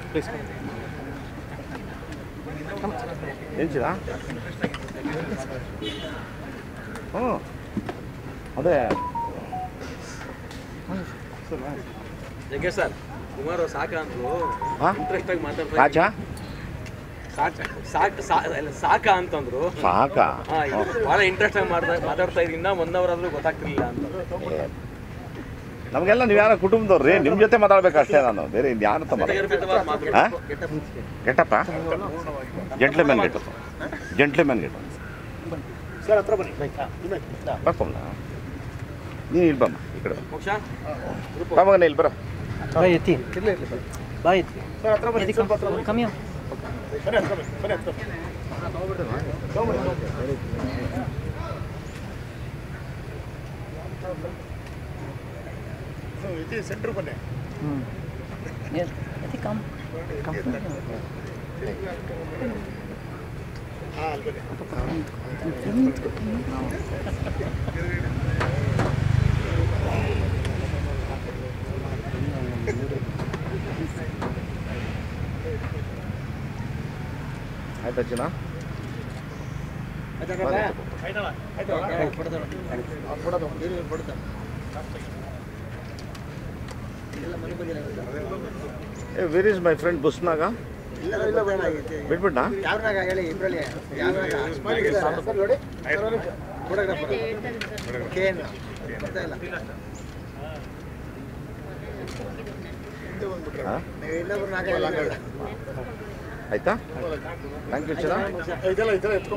Please ಏನು ಚಿರ ಹ್ಞೂ ಅದೇ ಜಗ್ಗೇಶ್ ಸರ್ ಕುಮಾರ್ ಅವ್ರು ಸಾಕ ಅಂದ್ರು ಹಾ? ಇಂಟ್ರೆಸ್ಟ್ ಆಗಿ ಮಾತಾಡ್ತಾ ರಾಜ ಸಾಕ ಸಾಕ ಸಾ- ಅಲ್ಲ, ಸಾಕ ಅಂತಂದ್ರು ಸಾಕಾ ಹಾ, ಇದು ಬಹಳ ಇಂಟ್ರೆಸ್ಟ್ ಆಗಿ ಮಾತಾಡ್ತಾ ಮಾತಾಡ್ತಾ ಇದ್ರಿ ಇನ್ನ ಒನ್ ಅವರ್ ಆದ್ರೂ ಗೊತ್ತಾಗ್ತಿರ್ಲಿಲ್ಲ ಅಂತ ನಮಗೆಲ್ಲ ನೀವು ಯಾರ ಕುಟುಂಬದವ್ರಿ ನಿಮ್ಮ ಜೊತೆ ಮಾತಾಡ್ಬೇಕು ಅಷ್ಟೇ ನಾನು ಬೇರೆ ಯಾರ ಹತ್ರ ಮಾತಾಡ ಗರ್ಭಿತವಾದ ಮಾತು. ಹಾ? ಗೆಟಪ್ಪ gentleman getup gentleman getup sir ಹತ್ರ ಬನ್ನಿ ಬರ್ಕೊಂಡ ನೀನು ಇಲ್ಲಿ ಬಮ್ಮ ಈ ಕಡೆ ಬಾ. ಮೋಕ್ಷ ಬಾ ಮಗನೇ ಇಲ್ಲಿ ಬರ ಬಾಯ್ ಎತ್ತಿ ಇರ್ಲಿ ಇರ್ಲಿ ಬನ್ನಿ ಬಾಯ್ ಎತ್ತಿ ಸರ್ ಹತ್ರ ಬನ್ನಿ ಸ್ವಲ್ಪ ಹತ್ರ ಬನ್ನಿ ಕಮ್ಮಿ ಬನ್ನಿ ಹತ್ರ ಬನ್ನಿ ಬನ್ನಿ ಹತ್ರ ಬನ್ನಿ ತಗೊಂಬಿಡಿ, ತಗೊಂಬಿಡಿ. ಹ್ಞೂ, ಇದು ಸೆಂಟ್ರ್ ಬನ್ನಿ ಹ್ಞೂ ಎತ್ತಿ ಕಮ್ ಕಮ್ ಹಾಂ ಅಲ್ಲಿ ಬನ್ನಿ ಆಯ್ತಾ ಚಿನ್ನ ಆಯ್ತಲ್ಲ ಆಯ್ತಲ್ಲ ಕೊಡೋದು ಏ ವೆರ್ ಇಸ್ ಮೈ ಫ್ರೆಂಡ್ ಬುಸ್ನಾಗ ಬಿಟ್ಬಿಟ್ನಾ ಯಾವ್ರಾಗ ಹೇಳಿ ಇಬ್ರಲ್ಲಿ ಸರ್ ನೋಡಿ ಫೋಟೋಗ್ರಾಫರ್ ಕೆ ಎನ್ ಬರ್ತಾ ಇಲ್ಲ ಹಾಂ ನೀವು ಇನ್ನೊಬ್ರು ನಾಲ್ಕು ಆಯ್ತಾ ಥ್ಯಾಂಕ್ ಯು ಚಿನ್ನ ಇದೆಲ್ಲ ಇದೆಲ್ಲ ಎತ್ಕೊಂಡು